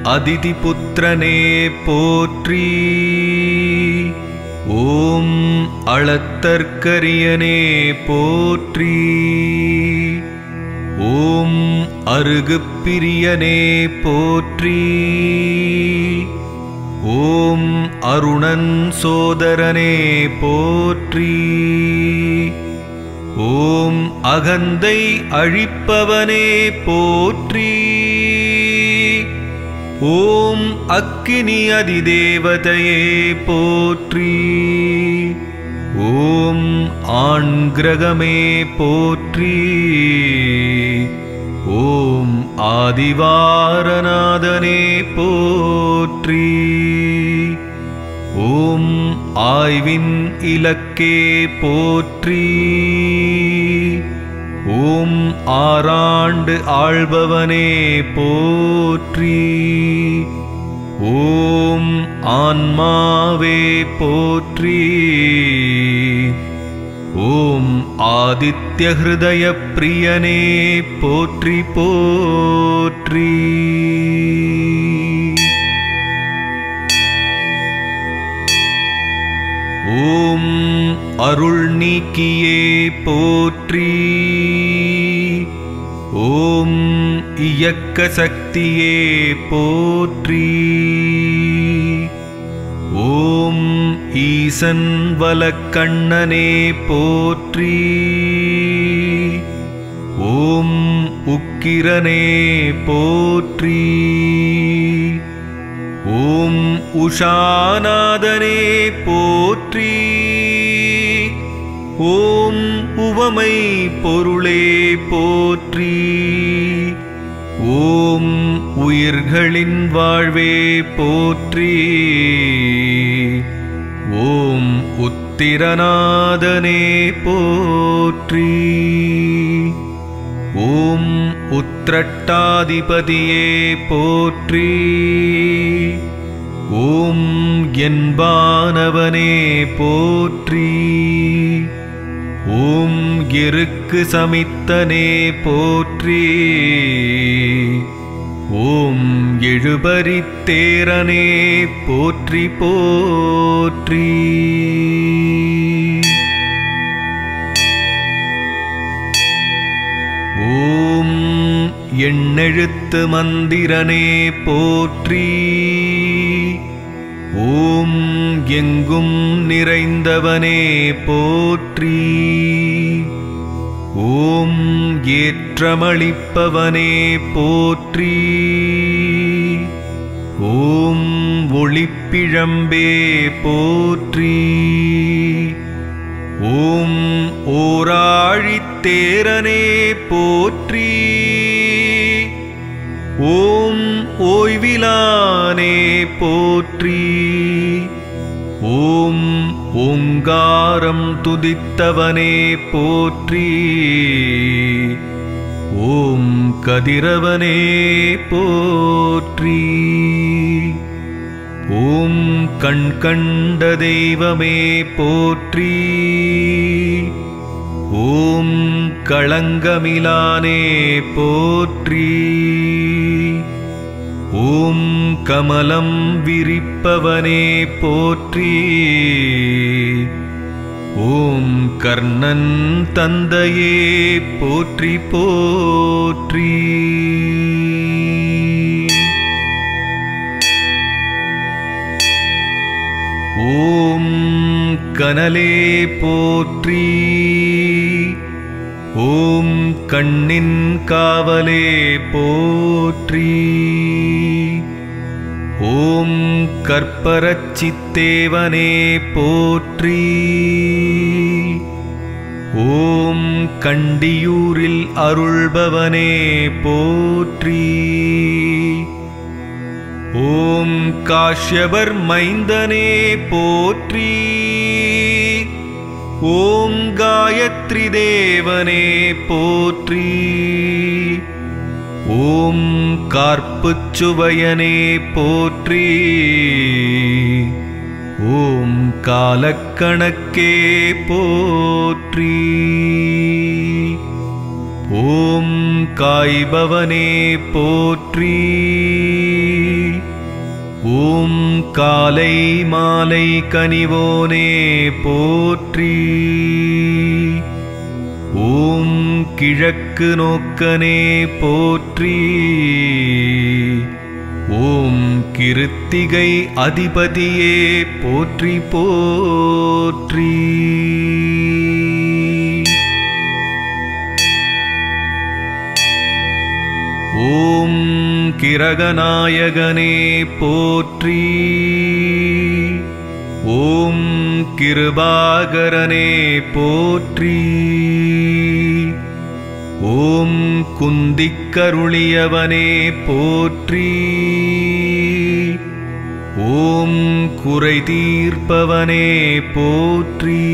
அதிதிபுத்திரனே போற்றி ஓம் அளத்தற்கரியனே போற்றி ஓம் அருகுப்பிரியனே போற்றி ஓம் அருணன் சோதரனே போற்றி ஓம் அகந்தை அழிப்பவனே போற்றி ஓம் அக்கினி அதிதேவதையே போற்றி ஓம் ஆண் கிரகமே போற்றி ஓம் ஆதிவாரநாதனே போற்றி ஓம் ஆய்வின் இலக்கே போற்றி ஓம் ஆறாண்டு ஆள்பவனே போற்றி ஓம் ஆன்மாவே போற்றி ஓம் ஆதித்ய ஹிருதய பிரியனே போற்றி போற்றி ஓம் அருள் நீக்கியே போற்றி ஓம் இயக்க சக்தியே போற்றி ஓம் ஈசன் வலக்கண்ணனே போற்றி ஓம் உக்கிரனே போற்றி ஓம் உஷாநாதனே போற்றி ஓம் உவமை பொருளே போற்றி ஓம் உயிர்களின் வாழ்வே போற்றி ஓம் உத்திரநாதனே போற்றி ஓம் உத்திரட்டாதிபதியே போற்றி ஓம் என்பானவனே போற்றி ஓம் எருக்கு சமித்தனே போற்றி ஓம் எழுபரித்தேரனே போற்றி போற்றி ஓம் எண்ணெழுத்து மந்திரனே போற்றி ஓம் எங்கும் நிறைந்தவனே போற்றி ஓம் ஏற்றமளிப்பவனே போற்றி ஓம் ஒளிப்பிழம்பே போற்றி ஓம் ஓராழித்தேரனே போற்றி ஓம் ஓய்விலானே போற்றி ஓம் ஓங்காரம் துதித்தவனே போற்றி ஓம் கதிரவனே போற்றி ஓம் கண் கண்ட தெய்வமே போற்றி ஓம் களங்கமிலானே போற்றி ஓம் கமலம் விரிப்பவனே போற்றி ஓம் கர்ணன் தந்தையே போற்றி போற்றி ஓம் கனலே போற்றி ஓம் கண்ணின் காவலே போற்றி ஓம் கற்பரச்சித்தேவனே போற்றி ஓம் கண்டியூரில் அருள்பவனே போற்றி ஓம் காஷ்யபர் மைந்தனே போற்றி ஓம் காயத்ரி தேவனே போற்றி ஓம் கார்ப்புச்சுவையனே போற்றி ஓம் காலக்கணக்கே போற்றி ஓம் காய்பவனே போற்றி ஓம் காலை மாலை கனிவோனே போற்றி ஓம் கிழக்கு நோக்கனே போற்றி ஓம் கிருத்திகை அதிபதியே போற்றி போற்றி ஓம் கிரகநாயகனே போற்றி ஓம் கிருபாகரனே போற்றி ஓம் குந்திக்கருளியவனே போற்றி ஓம் குறை தீர்ப்பவனே போற்றி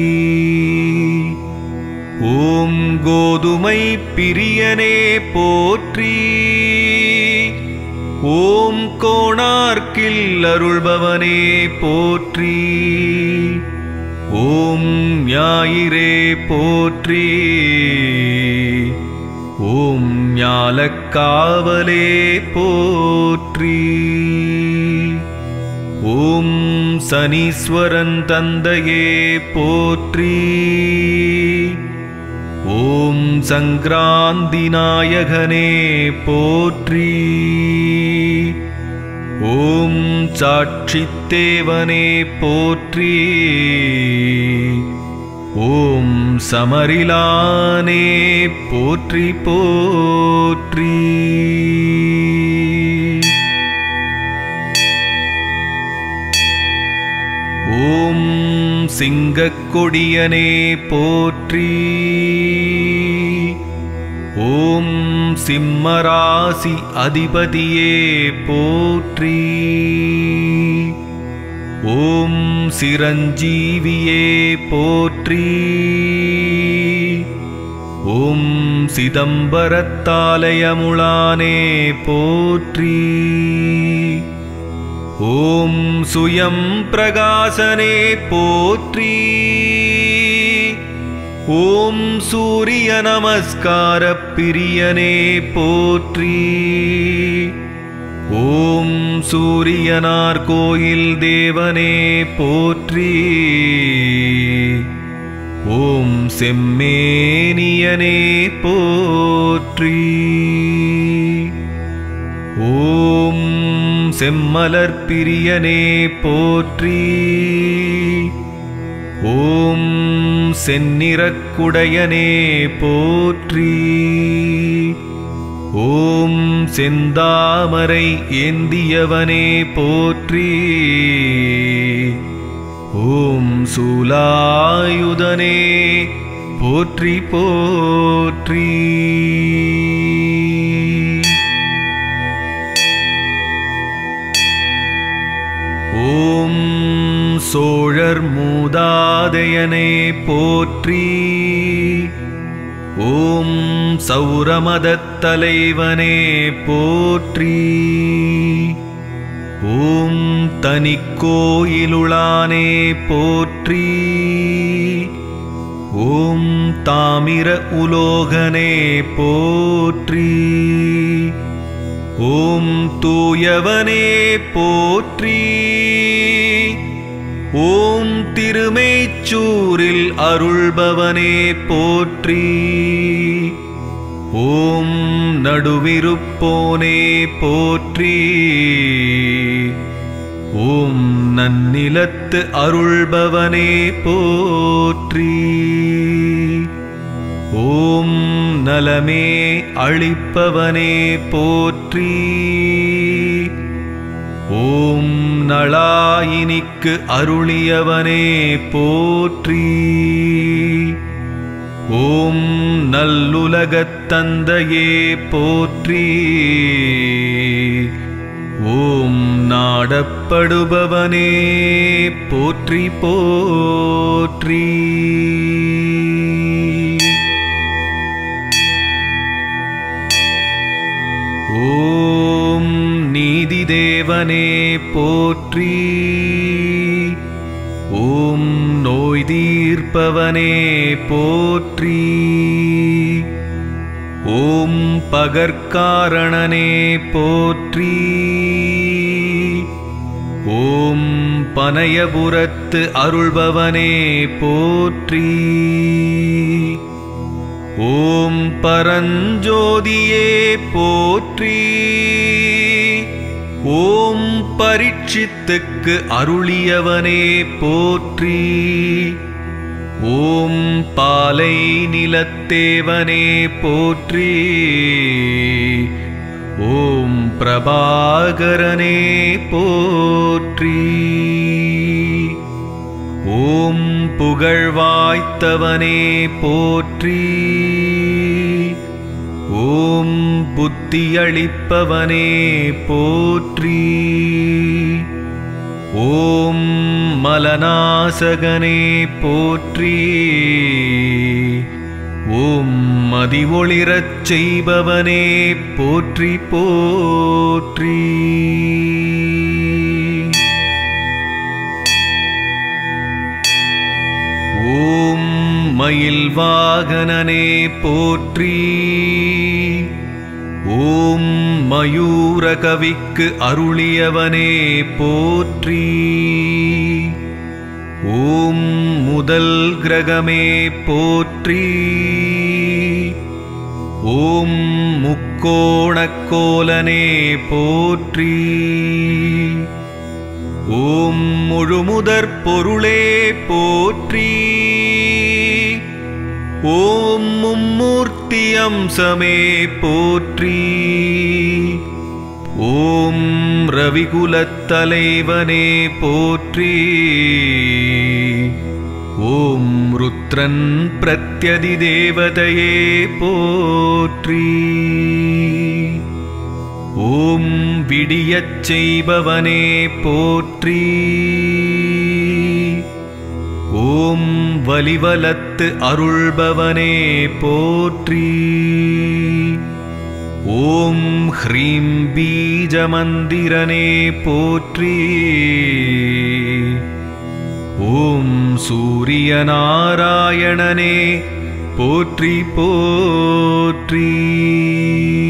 ஓம் கோதுமை பிரியனே போற்றி ஓம் கோணார்க்கில் அருள்பவனே போற்றி ஓம் ஞாயிறே போற்றி ஓம் ஞாலக்காவலே போற்றி ஓம் சனீஸ்வரன் தந்தையே போற்றி ஓம் சங்கிராந்தி நாயகனே போற்றி ஓம் சாட்சித்தேவனே போற்றி ஓம் சமரிலானே போற்றி போற்றி ஓம் சிங்கக்கொடியனே போற்றி ஓம் சிம்மராசி அதிபதியே போற்றி ஓம் சிரஞ்சீவியே போற்றி ஓம் சிதம்பரத்தாலயமுளானே போற்றி ஓம் சுயம் பிரகாசனே போற்றி ஓம் சூரிய நமஸ்கார பிரியனே போற்றி ஓம் சூரியனார் கோயில் தேவனே போற்றி ஓம் செம்மேனியனே போற்றி ஓம் செம்மலர் பிரியனே போற்றி ஓம் செந்நிறக்குடையனே போற்றி ஓம் செந்தாமரை ஏந்தியவனே போற்றி ஓம் சூலாயுதனே போற்றி போற்றி ஓம் சோழர் மூதாதையனே போற்றி ஓம் சௌரமதத் தலைவனே போற்றி ஓம் தனிக்கோயிலுளானே போற்றி ஓம் தாமிர உலோகனே போற்றி ஓம் தூயவனே போற்றி ஓம் திருமேச்சூரில் அருள்பவனே போற்றி ஓம் நடுவிருப்போனே போற்றி ஓம் நன்னிலத்து அருள்பவனே போற்றி ஓம் நலமே அளிப்பவனே போற்றி ஓம் நளாயினிக்கு அருளியவனே போற்றி ஓம் நல்லுலகத் தந்தையே போற்றி ஓம் நாடப்படுபவனே போற்றி போற்றி ஓம் நீதிதேவனே போற்றி ஓம் நோய் தீர்ப்பவனே போற்றி ஓம் பகற்காரணனே போற்றி ஓம் பனையபுரத்து அருள்பவனே போற்றி ஓம் பரஞ்சோதியே போற்றி ஓம் பரீட்சித்துக்கு அருளியவனே போற்றி ஓம் பாலை நிலத்தேவனே போற்றி ஓம் பிரபாகரனே போற்றி ஓம் புகழ்வாய்த்தவனே போற்றி ஓம் புத்தியளிப்பவனே போற்றி ஓம் மலநாசகனே போற்றி ஓம் மதிவொளிரச் செய்பவனே போற்றி போற்றி ஓம் மயில் வாகனனே போற்றி ஓம் மயூரகவிக்கு அருளியவனே போற்றி ஓம் முதல் கிரகமே போற்றி ஓம் முக்கோணக்கோலனே போற்றி ஓம் முழுமுதற் பொருளே போற்றி ஓம் மும்மூர்த்தி அம்சமே போற்றி ஓம் ரவிகுலத் தலைவனே போற்றி ஓம் ருத்ரன் பிரத்யதி தேவதையே போற்றி ஓம் விடியச் செய்பவனே போற்றி ஓம் வலிவலத்து அருள்பவனே போற்றி ஓம் ஹ்ரீம் பீஜமந்திரனே போற்றி ஓம் சூரியநாராயணனே போற்றி போற்றி